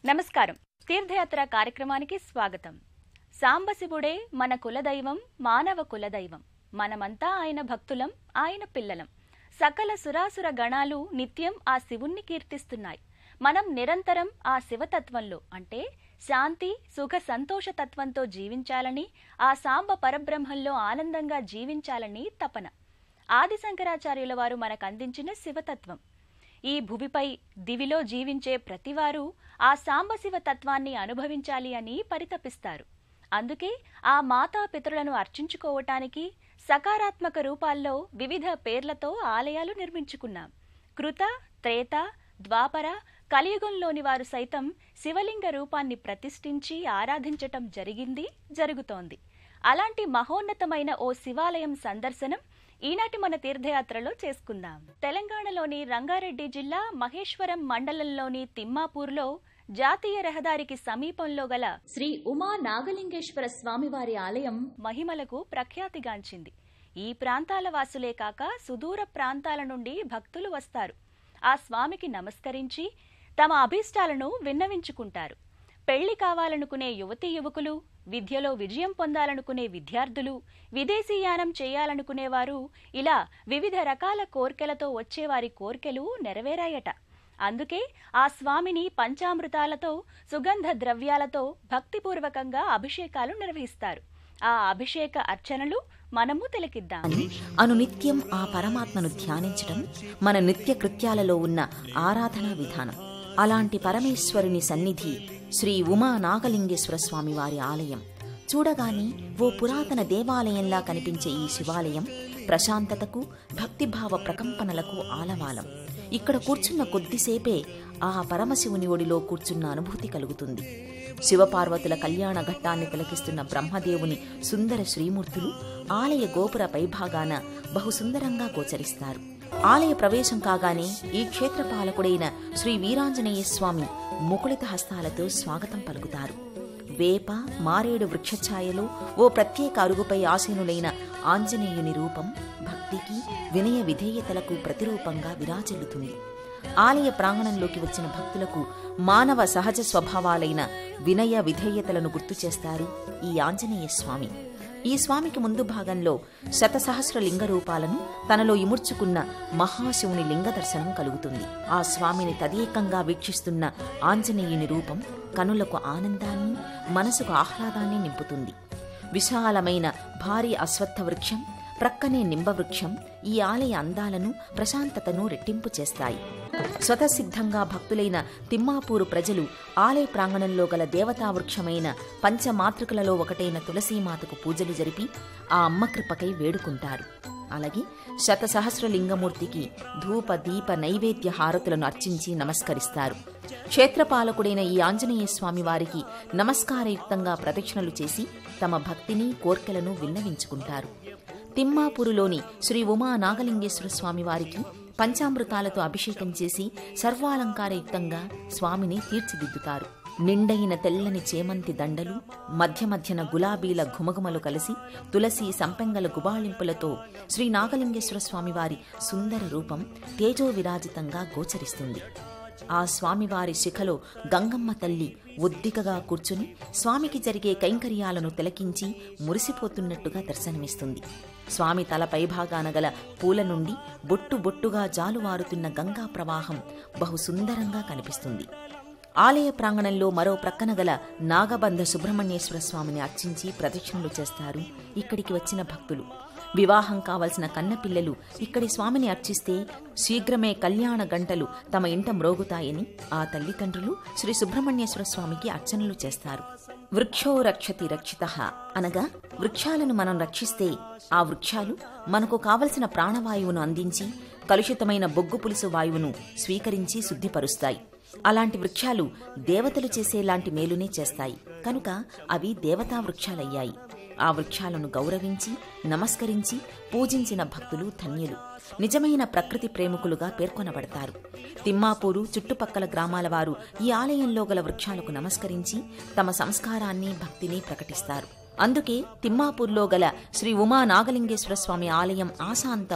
నమస్కారం తీర్థయాత్ర కార్యక్రమానికి స్వాగతం సాంబశివుడే మన కులదైవం మానవ కులదైవం మనమంతా ఆయన భక్తులం ఆయన పిల్లలం సకల సురాసుర గణాలు నిత్యం ఆ శివుణ్ణి కీర్తిస్తున్నాయి మనం నిరంతరం ఆ శివతత్వంలో అంటే శాంతి సుఖ సంతోష తత్వంతో జీవించాలని ఆ సాంబ పరబ్రహ్మంలో ఆనందంగా జీవించాలని తపన ఆది శంకరాచార్యుల వారు మనకు అందించిన శివతత్వం ఈ భువిపై దివిలో జీవించే ప్రతివారు ఆ సాంబశివ తత్వాన్ని అనుభవించాలి అని పరితపిస్తారు అందుకే ఆ మాతాపితరులను అర్చించుకోవటానికి సకారాత్మక రూపాల్లో వివిధ పేర్లతో ఆలయాలు నిర్మించుకున్నాం కృత త్రేత ద్వాపర కలియుగంలోని వారు సైతం శివలింగ రూపాన్ని ప్రతిష్ఠించి ఆరాధించటం జరిగింది జరుగుతోంది అలాంటి మహోన్నతమైన ఓ శివాలయం సందర్శనం ఈనాటి మన తీర్థయాత్రలో చేసుకుందాం తెలంగాణలోని రంగారెడ్డి జిల్లా మహేశ్వరం మండలంలోని తిమ్మాపూర్లో జాతీయ రహదారికి సమీపంలో గల శ్రీ ఉమా నాగలింగేశ్వర స్వామివారి ఆలయం మహిమలకు ప్రఖ్యాతిగాంచింది ఈ ప్రాంతాల వాసులే కాక సుదూర ప్రాంతాల నుండి భక్తులు వస్తారు ఆ స్వామికి నమస్కరించి తమ అభీష్టాలను విన్నవించుకుంటారు పెళ్లి కావాలనుకునే యువతీ యువకులు విద్యలో విజయం పొందాలనుకునే విద్యార్థులు విదేశీయానం చేయాలనుకునేవారు ఇలా వివిధ రకాల కోర్కెలతో వచ్చేవారి కోర్కెలు నెరవేరాయట అందుకే ఆ స్వామిని పంచామృతాలతో సుగంధ ద్రవ్యాలతో భక్తిపూర్వకంగా అభిషేకాలు నిర్వహిస్తారు ఆ అభిషేక అర్చనలు మనము తిలకిద్దాం అని అనునిత్యం ఆ పరమాత్మను ధ్యానించడం మన నిత్య కృత్యాలలో ఉన్న ఆరాధనా విధానం అలాంటి పరమేశ్వరుని సన్నిధి శ్రీ ఉమా నాగలింగేశ్వర స్వామి వారి ఆలయం చూడగాని ఓ పురాతన దేవాలయంలా కనిపించే ఈ శివాలయం ప్రశాంతతకు భక్తిభావ ప్రకంపనలకు ఆలవాలం ఇక్కడ కూర్చున్న కొద్దిసేపే ఆ పరమశివుని ఒడిలో కూర్చున్న అనుభూతి కలుగుతుంది శివపార్వతుల కళ్యాణ ఘట్టాన్ని తిలకిస్తున్న బ్రహ్మదేవుని సుందర శ్రీమూర్తులు ఆలయ గోపుర పైభాగాన బహు సుందరంగా గోచరిస్తారు ఆలయ ప్రవేశం కాగానే ఈ క్షేత్ర పాలకుడైన శ్రీ వీరాంజనేయ స్వామి ముకుళిత హస్తాలతో స్వాగతం పలుకుతారు వేప మారేడు వృక్షఛాయలో ఓ ప్రత్యేక అరుగుపై ఆసీనులైన ఆంజనేయుని రూపం భక్తికి వినయ విధేయతలకు ప్రతిరూపంగా విరాజిల్లుతుంది ఆలయ ప్రాంగణంలోకి వచ్చిన భక్తులకు మానవ సహజ స్వభావాలైన వినయ విధేయతలను గుర్తు చేస్తారు ఈ ఆంజనేయ స్వామి ఈ స్వామికి ముందు భాగంలో శతసహస్ర లింగ రూపాలను తనలో ఇముడ్చుకున్న మహాశివుని లింగ దర్శనం కలుగుతుంది ఆ స్వామిని తదేకంగా వీక్షిస్తున్న ఆంజనేయుని రూపం కనులకు ఆనందాన్ని మనసుకు ఆహ్లాదాన్ని నింపుతుంది విశాలమైన భారీ అశ్వత్థ వృక్షం ప్రక్కనే నింబవృక్షం ఈ ఆలయ అందాలను ప్రశాంతతను రెట్టింపు చేస్తాయి స్వతసిద్ధంగా భక్తులైన తిమ్మాపూరు ప్రజలు ఆలయ ప్రాంగణంలో గల దేవతా వృక్షమైన పంచమాతృకలలో ఒకటైన తులసీమాతకు పూజలు జరిపి ఆ అమ్మ కృపకై వేడుకుంటారు అలాగే శతసహస్రలింగమూర్తికి ధూప దీప నైవేద్య హారతులను అర్చించి నమస్కరిస్తారు క్షేత్రపాలకుడైన ఈ ఆంజనేయ స్వామి వారికి నమస్కారయుక్తంగా ప్రదక్షిణలు చేసి తమ భక్తిని కోర్కెలను విన్నవించుకుంటారు తిమ్మాపురులోని శ్రీ ఉమా నాగలింగేశ్వర స్వామి వారికి పంచామృతాలతో అభిషేకం చేసి సర్వాలంకారయుక్తంగా స్వామిని తీర్చిదిద్దుతారు నిండైన తెల్లని చేమంతి దండలు మధ్య మధ్యన గులాబీల ఘుమఘుమలు కలిసి తులసి సంపెంగల గుబాళింపులతో శ్రీ నాగలింగేశ్వర స్వామివారి సుందర రూపం తేజో విరాజితంగా గోచరిస్తుంది ఆ స్వామివారి శిఖలో గంగమ్మ తల్లి ఒద్దికగా కూర్చుని స్వామికి జరిగే కైంకర్యాలను తిలకించి మురిసిపోతున్నట్టుగా దర్శనమిస్తుంది స్వామి తల పైభాగాన గల పూల నుండి బొట్టు బొట్టుగా జాలువారుతున్న గంగా ప్రవాహం బహు సుందరంగా కనిపిస్తుంది ఆలయ ప్రాంగణంలో మరో ప్రక్కన గల నాగబంధ సుబ్రహ్మణ్యేశ్వర స్వామిని అర్చించి ప్రదక్షిణలు చేస్తారు ఇక్కడికి వచ్చిన భక్తులు వివాహం కావలసిన కన్నపిల్లలు ఇక్కడి స్వామిని అర్చిస్తే శీఘ్రమే కళ్యాణ గంటలు తమ ఇంట మ్రోగుతాయని ఆ తల్లిదండ్రులు శ్రీ సుబ్రహ్మణ్యేశ్వర స్వామికి అర్చనలు చేస్తారు వృక్షో రక్షతి రక్షిత అనగా వృక్షాలను మనం రక్షిస్తే ఆ వృక్షాలు మనకు కావలసిన ప్రాణవాయువును అందించి కలుషితమైన బొగ్గు పులుసు వాయువును స్వీకరించి శుద్ధిపరుస్తాయి అలాంటి వృక్షాలు దేవతలు చేసేలాంటి మేలునే చేస్తాయి కనుక అవి దేవతా వృక్షాలయ్యాయి ఆ వృక్షాలను గౌరవించి నమస్కరించి పూజించిన భక్తులు ధన్యులు నిజమైన ప్రకృతి ప్రేమికులుగా పేర్కొనబడతారు తిమ్మాపూరు చుట్టుపక్కల గ్రామాల వారు ఈ ఆలయంలో గల వృక్షాలకు నమస్కరించి తమ సంస్కారాన్ని భక్తిని ప్రకటిస్తారు అందుకే తిమ్మాపూర్లో గల శ్రీ ఉమా నాగలింగేశ్వర స్వామి ఆలయం ఆశాంతం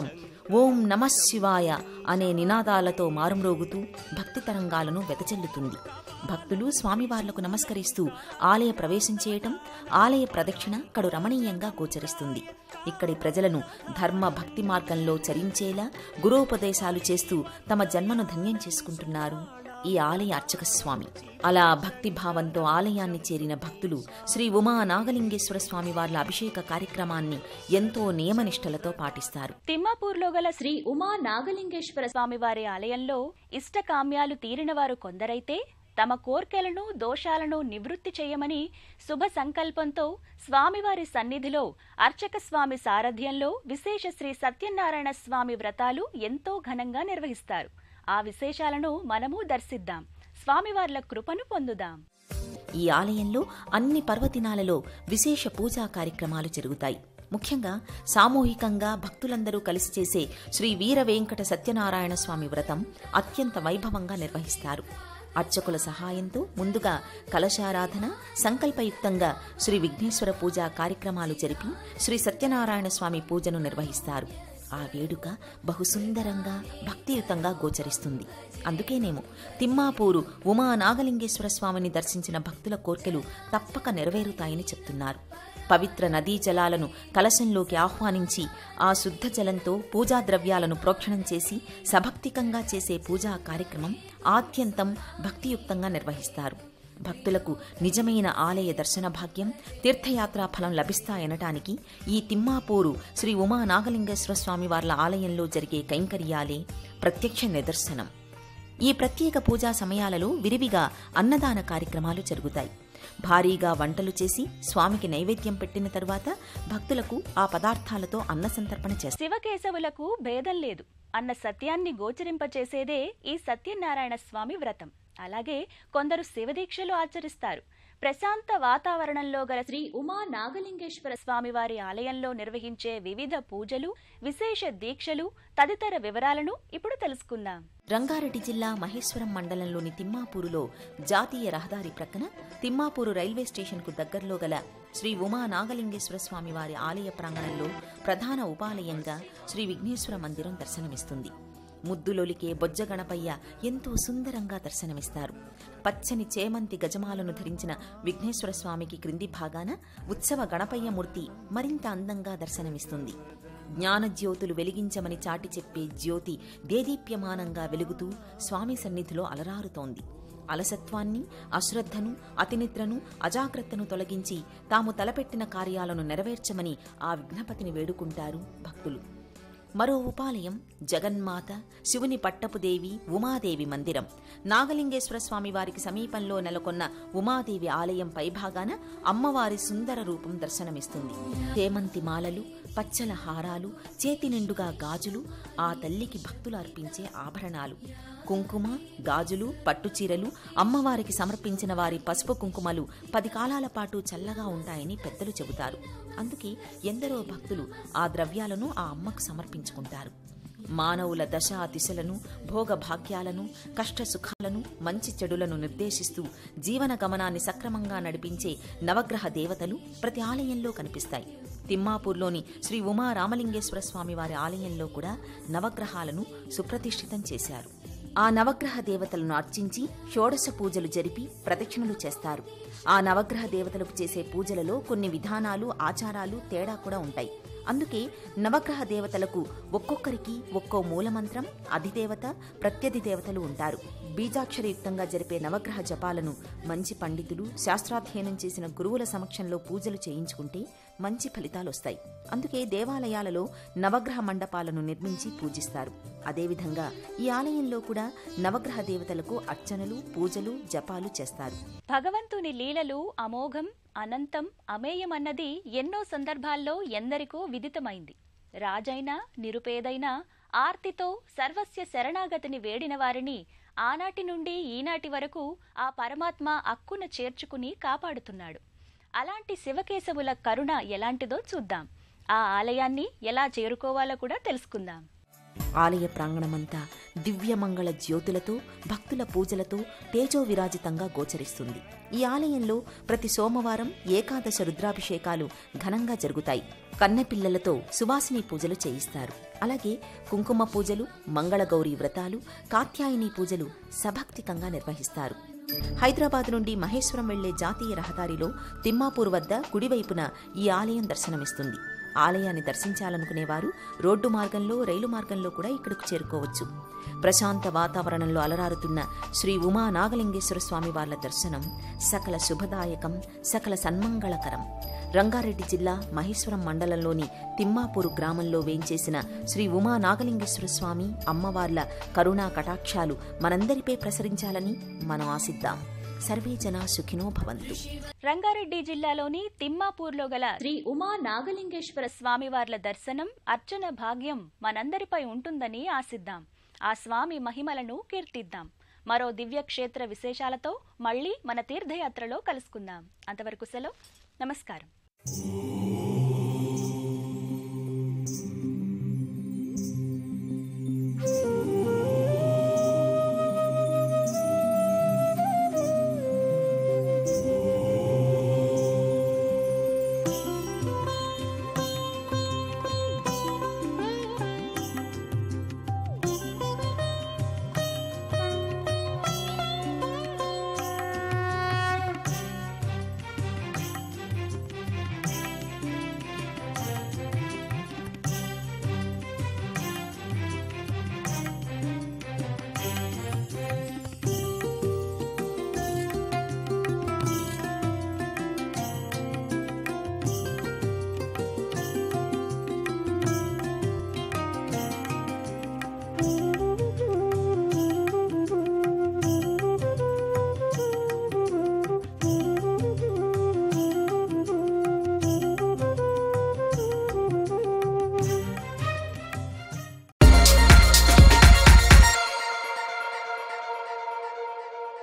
ఓం నమః శివాయ అనే నినాదాలతో మారుమ్రోగుతూ భక్తి తరంగాలను వెదజల్లుతుంది భక్తులు స్వామివార్లకు నమస్కరిస్తూ ఆలయ ప్రవేశం చేయటం ఆలయ ప్రదక్షిణ కడు రమణీయంగా గోచరిస్తుంది ఇక్కడి ప్రజలను ధర్మ భక్తి మార్గంలో చరించేలా గురోపదేశాలు చేస్తూ తమ జన్మను ధన్యం చేసుకుంటున్నారు ఈ ఆలయ అర్చక స్వామి అలా భక్తి భావంతో ఆలయాన్ని చేరిన భక్తులు శ్రీ ఉమా నాగలింగేశ్వర స్వామి వార్ల అభిషేక కార్యక్రమాన్ని ఎంతో నియమనిష్టలతో పాటిస్తారు తిమ్మాపూర్లో గల శ్రీ ఉమా నాగలింగేశ్వర స్వామివారి ఆలయంలో ఇష్టకామ్యాలు తీరినవారు కొందరైతే తమ కోర్కెలను దోషాలను నివృత్తి చేయమని శుభ సంకల్పంతో స్వామివారి సన్నిధిలో అర్చక స్వామి సారథ్యంలో విశేష శ్రీ సత్యనారాయణ స్వామి వ్రతాలు ఎంతో ఘనంగా నిర్వహిస్తారు ఆ విశేషాలను మనము దర్శిద్దాం స్వామివార్ల కృపను పొందుదాం ఈ ఆలయంలో అన్ని పర్వదినాలలో విశేష పూజా కార్యక్రమాలు జరుగుతాయి ముఖ్యంగా సామూహికంగా భక్తులందరూ కలిసి చేసే శ్రీ వీర వెంకట సత్యనారాయణ స్వామి వ్రతం అత్యంత వైభవంగా నిర్వహిస్తారు అర్చకుల సహాయంతో ముందుగా కలశారాధన సంకల్పయుక్తంగా శ్రీ విఘ్నేశ్వర పూజ కార్యక్రమాలు జరిపి శ్రీ సత్యనారాయణ స్వామి పూజను నిర్వహిస్తారు ఆ వేడుక బహుసుందరంగా భక్తియుతంగా గోచరిస్తుంది అందుకేనేమో తిమ్మాపూరు ఉమా నాగలింగేశ్వర స్వామిని దర్శించిన భక్తుల కోర్కెలు తప్పక నెరవేరుతాయని చెప్తున్నారు పవిత్ర నదీ జలాలను కలశంలోకి ఆహ్వానించి ఆ శుద్ధ జలంతో పూజా ద్రవ్యాలను ప్రోక్షణం చేసి సభక్తికంగా చేసే పూజా కార్యక్రమం ఆద్యంతం భక్తియుక్తంగా నిర్వహిస్తారు భక్తులకు నిజమైన ఆలయ దర్శన భాగ్యం తీర్థయాత్రా ఫలం లభిస్తాయనటానికి ఈ తిమ్మాపూరు శ్రీ ఉమా నాగలింగేశ్వర స్వామి వార్ల ఆలయంలో జరిగే కైంకర్యాలే ప్రత్యక్ష నిదర్శనం ఈ ప్రత్యేక పూజా సమయాలలో విరివిగా అన్నదాన కార్యక్రమాలు జరుగుతాయి భారీగా వంటలు చేసి స్వామికి నైవేద్యం పెట్టిన తరువాత భక్తులకు ఆ పదార్థాలతో అన్న సంతర్పణ చేస్తారు శివకేశవులకు భేదం లేదు అన్న సత్యాన్ని గోచరింపచేసేదే ఈ సత్యనారాయణ స్వామి వ్రతం అలాగే కొందరు శివదీక్షలు ఆచరిస్తారు ప్రశాంత వాతావరణంలో గల శ్రీ ఉమా నాగలింగేశ్వర స్వామివారి ఆలయంలో నిర్వహించే వివిధ పూజలు విశేష దీక్షలు తదితర వివరాలను ఇప్పుడు తెలుసుకుందాం రంగారెడ్డి జిల్లా మహేశ్వరం మండలంలోని తిమ్మాపూరులో జాతీయ రహదారి ప్రక్కన తిమ్మాపూరు రైల్వే స్టేషన్కు దగ్గరలో గల శ్రీ ఉమా నాగలింగేశ్వర స్వామి వారి ఆలయ ప్రాంగణంలో ప్రధాన ఉపాలయంగా శ్రీ విఘ్నేశ్వర మందిరం దర్శనమిస్తుంది ముద్దులొలికే బొజ్జ గణపయ్య ఎంతో సుందరంగా దర్శనమిస్తారు పచ్చని చేమంతి గజమాలను ధరించిన విఘ్నేశ్వర స్వామికి క్రింది భాగాన ఉత్సవ గణపయ్య మూర్తి మరింత అందంగా దర్శనమిస్తుంది జ్ఞానజ్యోతులు వెలిగించమని చాటి చెప్పే జ్యోతి దేదీప్యమానంగా వెలుగుతూ స్వామి సన్నిధిలో అలరారుతోంది అలసత్వాన్ని అశ్రద్ధను అతినిద్రను అజాగ్రత్తను తొలగించి తాము తలపెట్టిన కార్యాలను నెరవేర్చమని ఆ విఘ్నపతిని వేడుకుంటారు భక్తులు మరో ఉపాలయం జగన్మాత శివుని పట్టపు దేవి ఉమాదేవి మందిరం నాగలింగేశ్వర స్వామి వారికి సమీపంలో నెలకొన్న ఉమాదేవి ఆలయం పైభాగాన అమ్మవారి సుందర రూపం దర్శనమిస్తుంది చేమంతి మాలలు పచ్చల హారాలు చేతి నిండుగా గాజులు ఆ తల్లికి భక్తులు అర్పించే ఆభరణాలు కుంకుమ గాజులు పట్టుచీరలు అమ్మవారికి సమర్పించిన వారి పసుపు కుంకుమలు పది కాలాల పాటు చల్లగా ఉంటాయని పెద్దలు చెబుతారు అందుకే ఎందరో భక్తులు ఆ ద్రవ్యాలను ఆ అమ్మకు సమర్పించుకుంటారు మానవుల దశ దిశలను భోగభాగ్యాలను కష్ట సుఖాలను మంచి చెడులను నిర్దేశిస్తూ జీవన గమనాన్ని సక్రమంగా నడిపించే నవగ్రహ దేవతలు ప్రతి ఆలయంలో కనిపిస్తాయి తిమ్మాపూర్లోని శ్రీ ఉమా రామలింగేశ్వర స్వామి వారి ఆలయంలో కూడా నవగ్రహాలను సుప్రతిష్ఠితం చేశారు ఆ నవగ్రహ దేవతలను అర్చించి షోడశ పూజలు జరిపి ప్రదక్షిణలు చేస్తారు ఆ నవగ్రహ దేవతలకు చేసే పూజలలో కొన్ని విధానాలు ఆచారాలు తేడా కూడా ఉంటాయి అందుకే నవగ్రహ దేవతలకు ఒక్కొక్కరికి ఒక్కో మూలమంత్రం అధిదేవత ప్రత్యధి దేవతలు ఉంటారు బీజాక్షరయుక్తంగా జరిపే నవగ్రహ జపాలను మంచి పండితులు శాస్త్రాధ్యయనం చేసిన గురువుల సమక్షంలో పూజలు చేయించుకుంటే మంచి ఫలితాలు వస్తాయి అందుకే దేవాలయాలలో నవగ్రహ మండపాలను నిర్మించి పూజిస్తారు అదేవిధంగా ఈ ఆలయంలో కూడా నవగ్రహ దేవతలకు అర్చనలు పూజలు జపాలు చేస్తారు భగవంతుని లీలలు అమోఘం అనంతం అమేయమన్నది ఎన్నో సందర్భాల్లో ఎందరికో విదితమైంది రాజైనా నిరుపేదైనా ఆర్తితో సర్వస్య శరణాగతిని వేడిన వారిని ఆనాటి నుండి ఈనాటి వరకు ఆ పరమాత్మ అక్కున చేర్చుకుని కాపాడుతున్నాడు అలాంటి శివకేశవుల కరుణ ఎలాంటిదో చూద్దాం ఆ ఆలయాన్ని ఎలా చేరుకోవాలో కూడా తెలుసుకుందాం ఆలయ ప్రాంగణమంతా దివ్యమంగళ జ్యోతులతో భక్తుల పూజలతో తేజో విరాజితంగా గోచరిస్తుంది ఈ ఆలయంలో ప్రతి సోమవారం ఏకాదశ రుద్రాభిషేకాలు ఘనంగా జరుగుతాయి కన్నెపిల్లలతో సువాసిని పూజలు చేయిస్తారు అలాగే కుంకుమ పూజలు మంగళగౌరి వ్రతాలు కాత్యాయని పూజలు సభక్తికంగా నిర్వహిస్తారు హైదరాబాద్ నుండి మహేశ్వరం వెళ్లే జాతీయ రహదారిలో తిమ్మాపూర్ వద్ద కుడివైపున ఈ ఆలయం దర్శనమిస్తుంది ఆలయాన్ని దర్శించాలనుకునేవారు రోడ్డు మార్గంలో రైలు మార్గంలో కూడా ఇక్కడకు చేరుకోవచ్చు ప్రశాంత వాతావరణంలో అలరారుతున్న శ్రీ ఉమా నాగలింగేశ్వర స్వామి వార్ల దర్శనం సకల శుభదాయకం సకల సన్మంగళకరం రంగారెడ్డి జిల్లా మహేశ్వరం మండలంలోని తిమ్మాపూరు గ్రామంలో వేంచేసిన శ్రీ ఉమా నాగలింగేశ్వర స్వామి అమ్మవార్ల కరుణా కటాక్షాలు మనందరిపై ప్రసరించాలని మనం ఆశిద్దాం సర్వే జనా సుఖినో భవంతు రంగారెడ్డి జిల్లాలోని తిమ్మాపూర్లో గల శ్రీ ఉమా నాగలింగేశ్వర స్వామివార్ల దర్శనం అర్చన భాగ్యం మనందరిపై ఉంటుందని ఆశిద్దాం ఆ స్వామి మహిమలను కీర్తిద్దాం మరో దివ్య క్షేత్ర విశేషాలతో మళ్ళీ మన తీర్థయాత్రలో కలుసుకుందాం అంతవరకు సెలవు నమస్కారం